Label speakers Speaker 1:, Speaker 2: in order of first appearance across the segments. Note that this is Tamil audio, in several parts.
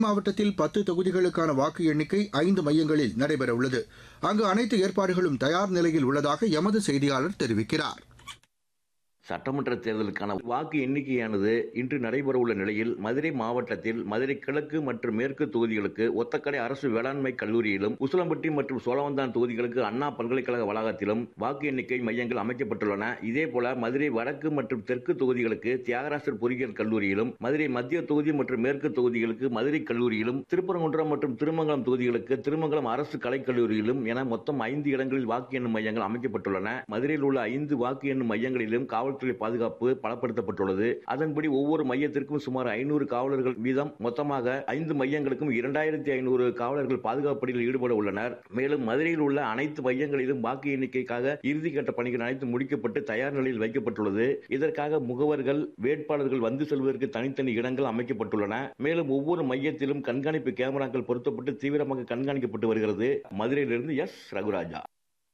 Speaker 1: மாவட்டத்தில் பத்து தொகுதிகளுக்கான வாக்கு எண்ணிக்கை ஐந்து மையங்களில் நடைபெறவுள்ளது அங்கு அனைத்து ஏற்பாடுகளும் தயார் நிலையில் உள்ளதாக எமது செய்தியாளர் தெரிவிக்கிறார்
Speaker 2: சட்டமன்ற தேர்தலுக்கான வாக்கு எண்ணிக்கையானது இன்று நடைபெறவுள்ள நிலையில் மதுரை மாவட்டத்தில் மதுரை கிழக்கு மற்றும் மேற்கு தொகுதிகளுக்கு ஒத்தக்கடை அரசு வேளாண்மை கல்லூரியிலும் உசிலம்பட்டி மற்றும் சோழவந்தான் தொகுதிகளுக்கு அண்ணா பல்கலைக்கழக வளாகத்திலும் வாக்கு எண்ணிக்கை மையங்கள் அமைக்கப்பட்டுள்ளன இதேபோல மதுரை வடக்கு மற்றும் தெற்கு தொகுதிகளுக்கு தியாகராசர் பொறியியல் கல்லூரியிலும் மதுரை மத்திய தொகுதி மற்றும் மேற்கு தொகுதிகளுக்கு மதுரை கல்லூரியிலும் திருப்பரங்குன்றம் மற்றும் திருமங்கலம் தொகுதிகளுக்கு திருமங்கலம் அரசு கலைக்கல்லூரியிலும் என மொத்தம் ஐந்து இடங்களில் வாக்கு எண்ணும் மையங்கள் அமைக்கப்பட்டுள்ளன மதுரையில் உள்ள ஐந்து வாக்கு எண்ணும் மையங்களிலும் காவல்துறை பாதுகாப்பு பலப்படுத்தப்பட்டுள்ளது அதன்படி ஒவ்வொரு மையத்திற்கும் சுமார் ஐநூறு காவலர்கள் வீதம் மொத்தமாக ஐந்து மையங்களுக்கும் இரண்டாயிரத்தி ஐநூறு காவலர்கள் பாதுகாப்பு பணியில் ஈடுபட உள்ளனர் மேலும் மதுரையில் உள்ள அனைத்து மையங்களிலும் வாக்கு எண்ணிக்கைக்காக இறுதிக்கட்ட பணிகள் அனைத்து முடிக்கப்பட்டு தயார் நிலையில் வைக்கப்பட்டுள்ளது இதற்காக முகவர்கள் வேட்பாளர்கள் வந்து செல்வதற்கு தனித்தனி இடங்கள் அமைக்கப்பட்டுள்ளன மேலும் ஒவ்வொரு மையத்திலும் கண்காணிப்பு கேமராக்கள் பொருத்தப்பட்டு தீவிரமாக கண்காணிக்கப்பட்டு வருகிறது மதுரையிலிருந்து எஸ் ரகுராஜா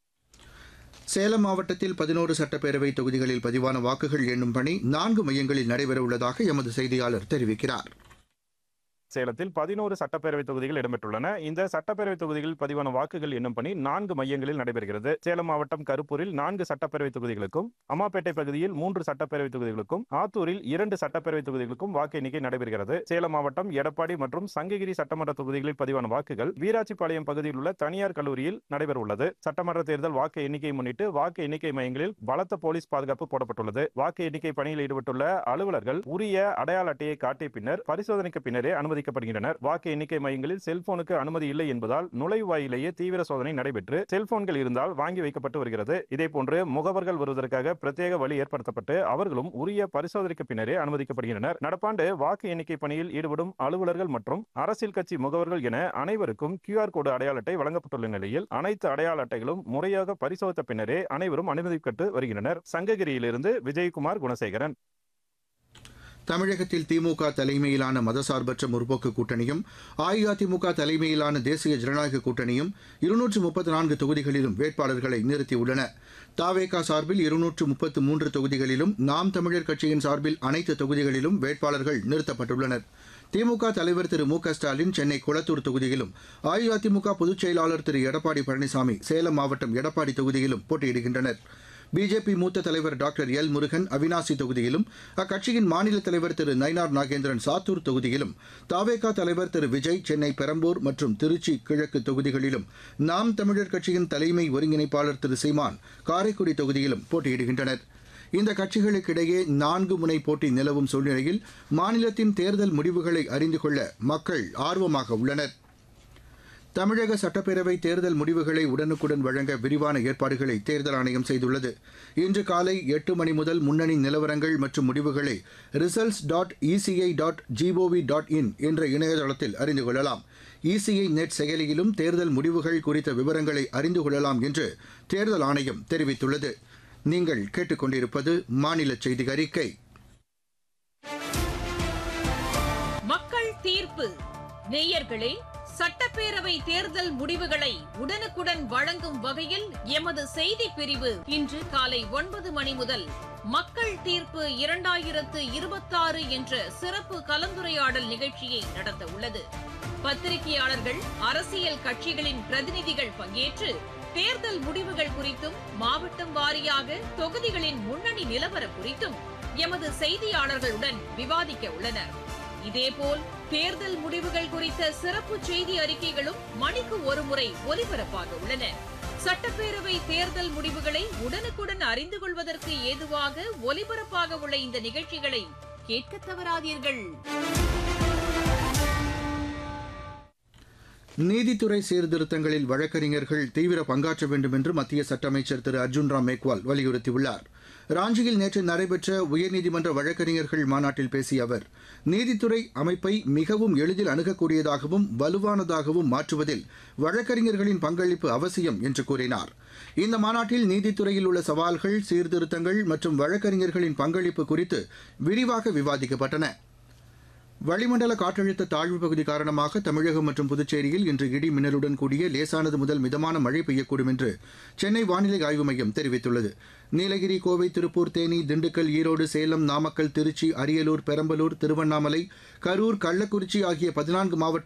Speaker 1: சேலம் மாவட்டத்தில் பதினோரு சட்டப்பேரவை தொகுதிகளில் பதிவான வாக்குகள் எண்ணும் பணி நான்கு மையங்களில் நடைபெறவுள்ளதாக எமது செய்தியாளர் தெரிவிக்கிறார்
Speaker 3: சேலத்தில் பதினோரு சட்டப்பேரவை தொகுதிகள் இடம்பெற்றுள்ளன இந்த சட்டப்பேரவை தொகுதிகளில் பதிவான வாக்குகள் எண்ணும் பணி நான்கு மையங்களில் நடைபெறுகிறது சேலம் மாவட்டம் கருப்பூரில் நான்கு சட்டப்பேரவை தொகுதிகளுக்கும் அம்மாப்பேட்டை பகுதியில் மூன்று சட்டப்பேரவை தொகுதிகளுக்கும் ஆத்தூரில் இரண்டு சட்டப்பேரவை தொகுதிகளுக்கும் வாக்கு எண்ணிக்கை நடைபெறுகிறது சேலம் மாவட்டம் எடப்பாடி மற்றும் சங்ககிரி சட்டமன்ற தொகுதிகளில் பதிவான வாக்குகள் வீராட்சிப்பாளையம் பகுதியில் உள்ள தனியார் கல்லூரியில் நடைபெறவுள்ளது சட்டமன்ற தேர்தல் வாக்கு எண்ணிக்கையை முன்னிட்டு வாக்கு எண்ணிக்கை மையங்களில் பலத்த போலீஸ் பாதுகாப்பு போடப்பட்டுள்ளது வாக்கு எண்ணிக்கை பணியில் ஈடுபட்டுள்ள அலுவலர்கள் உரிய அடையாள அட்டையை காட்டிய பின்னர் பரிசோதனைக்கு பின்னரே அனுமதிக்கப்படுகின்றனர் வாக்கு எண்ணிக்கை மையங்களில் செல்போனுக்கு அனுமதி இல்லை என்பதால் நுழைவாயிலேயே தீவிர சோதனை நடைபெற்று செல்போன்கள் இருந்தால் வாங்கி வைக்கப்பட்டு வருகிறது இதேபோன்று முகவர்கள் வருவதற்காக பிரத்யேக வழி ஏற்படுத்தப்பட்டு அவர்களும் உரிய பரிசோதனைக்கு பின்னரே அனுமதிக்கப்படுகின்றனர் நடப்பாண்டு வாக்கு எண்ணிக்கை பணியில் ஈடுபடும் அலுவலர்கள் மற்றும் அரசியல் கட்சி முகவர்கள் என அனைவருக்கும் கியூஆர் கோடு அடையாள அட்டை வழங்கப்பட்டுள்ள நிலையில் அனைத்து அடையாள அட்டைகளும் முறையாக பரிசோதித்த பின்னரே அனைவரும் அனுமதிக்கப்பட்டு வருகின்றனர் சங்ககிரியிலிருந்து விஜயகுமார் குணசேகரன்
Speaker 1: தமிழகத்தில் திமுக தலைமையிலான மதசார்பற்ற முற்போக்கு கூட்டணியும் அஇஅதிமுக தலைமையிலான தேசிய ஜனநாயக கூட்டணியும் இருநூற்று முப்பத்தி நான்கு தொகுதிகளிலும் வேட்பாளர்களை நிறுத்தியுள்ளன தாவேகா சார்பில் இருநூற்று முப்பத்து மூன்று தொகுதிகளிலும் நாம் தமிழர் கட்சியின் சார்பில் அனைத்து தொகுதிகளிலும் வேட்பாளர்கள் நிறுத்தப்பட்டுள்ளனர் திமுக தலைவர் திரு மு க ஸ்டாலின் சென்னை குளத்தூர் தொகுதியிலும் அஇஅதிமுக பொதுச் செயலாளர் திரு எடப்பாடி பழனிசாமி சேலம் மாவட்டம் எடப்பாடி தொகுதியிலும் போட்டியிடுகின்றனர் பிஜேபி மூத்த தலைவர் டாக்டர் எல் முருகன் அவினாசி தொகுதியிலும் அக்கட்சியின் மாநில தலைவர் திரு நயினார் நாகேந்திரன் சாத்தூர் தொகுதியிலும் தாவேகா தலைவர் திரு விஜய் சென்னை பெரம்பூர் மற்றும் திருச்சி கிழக்கு தொகுதிகளிலும் நாம் தமிழர் கட்சியின் தலைமை ஒருங்கிணைப்பாளர் திரு சீமான் காரைக்குடி தொகுதியிலும் போட்டியிடுகின்றனர் இந்த கட்சிகளுக்கிடையே நான்கு முனை போட்டி நிலவும் சூழ்நிலையில் மாநிலத்தின் தேர்தல் முடிவுகளை அறிந்து கொள்ள மக்கள் ஆர்வமாக உள்ளனர் தமிழக சட்டப்பேரவை தேர்தல் முடிவுகளை உடனுக்குடன் வழங்க விரிவான ஏற்பாடுகளை தேர்தல் ஆணையம் செய்துள்ளது இன்று காலை எட்டு மணி முதல் முன்னணி நிலவரங்கள் மற்றும் முடிவுகளை results dot ECI dot GOV dot in என்ற இணையதளத்தில் அறிந்து கொள்ளலாம் இசிஐ நெட் செயலியிலும் தேர்தல் முடிவுகள் குறித்த விவரங்களை அறிந்து கொள்ளலாம் என்று தேர்தல் ஆணையம் தெரிவித்துள்ளது நீங்கள் கேட்டுக்கொண்டிருப்பது மாநில செய்தி அறிக்கை
Speaker 4: மக்கள் தீர்ப்பு நேயர்களே சட்டப்பேரவை தேர்தல் முடிவுகளை உடனுக்குடன் வழங்கும் வகையில் எமது செய்தி பிரிவு இன்று காலை ஒன்பது மணி முதல் மக்கள் தீர்ப்பு இரண்டாயிரத்து இருபத்தாறு என்ற சிறப்பு கலந்துரையாடல் நிகழ்ச்சியை நடத்த உள்ளது பத்திரிகையாளர்கள் அரசியல் கட்சிகளின் பிரதிநிதிகள் பங்கேற்று தேர்தல் முடிவுகள் குறித்தும் மாவட்டம் வாரியாக தொகுதிகளின் முன்னணி நிலவரம் குறித்தும் எமது செய்தியாளர்களுடன் விவாதிக்க உள்ளனர் இதேபோல் தேர்தல் முடிவுகள் குறித்த சிறப்பு செய்தி அறிக்கைகளும் மணிக்கு ஒருமுறை ஒலிபரப்பாக உள்ளன சட்டப்பேரவை தேர்தல் முடிவுகளை உடனுக்குடன் அறிந்து கொள்வதற்கு ஏதுவாக ஒலிபரப்பாக உள்ள இந்த நிகழ்ச்சிகளை கேட்க தவறாதீர்கள்
Speaker 1: நீதித்துறை சீர்திருத்தங்களில் வழக்கறிஞர்கள் தீவிர பங்காற்ற வேண்டும் என்று மத்திய சட்ட அமைச்சர் திரு அர்ஜுன் ராம் மேக்வால் வலியுறுத்தியுள்ளார் ராஞ்சியில் நேற்று நடைபெற்ற உயர்நீதிமன்ற வழக்கறிஞர்கள் மாநாட்டில் பேசிய அவர் நீதித்துறை அமைப்பை மிகவும் எளிதில் அணுகக்கூடியதாகவும் வலுவானதாகவும் மாற்றுவதில் வழக்கறிஞர்களின் பங்களிப்பு அவசியம் என்று கூறினார் இந்த மாநாட்டில் நீதித்துறையில் உள்ள சவால்கள் சீர்திருத்தங்கள் மற்றும் வழக்கறிஞர்களின் பங்களிப்பு குறித்து விரிவாக விவாதிக்கப்பட்டன வளிமண்டல காற்றழுத்த தாழ்வு பகுதி காரணமாக தமிழகம் மற்றும் புதுச்சேரியில் இன்று இடி மின்னலுடன் கூடிய லேசானது முதல் மிதமான மழை பெய்யக்கூடும் என்று சென்னை வானிலை ஆய்வு மையம் தெரிவித்துள்ளது நீலகிரி கோவை திருப்பூர் தேனி திண்டுக்கல் ஈரோடு சேலம் நாமக்கல் திருச்சி அரியலூர் பெரம்பலூர் திருவண்ணாமலை கரூர் கள்ளக்குறிச்சி ஆகிய பதினான்கு மாவட்ட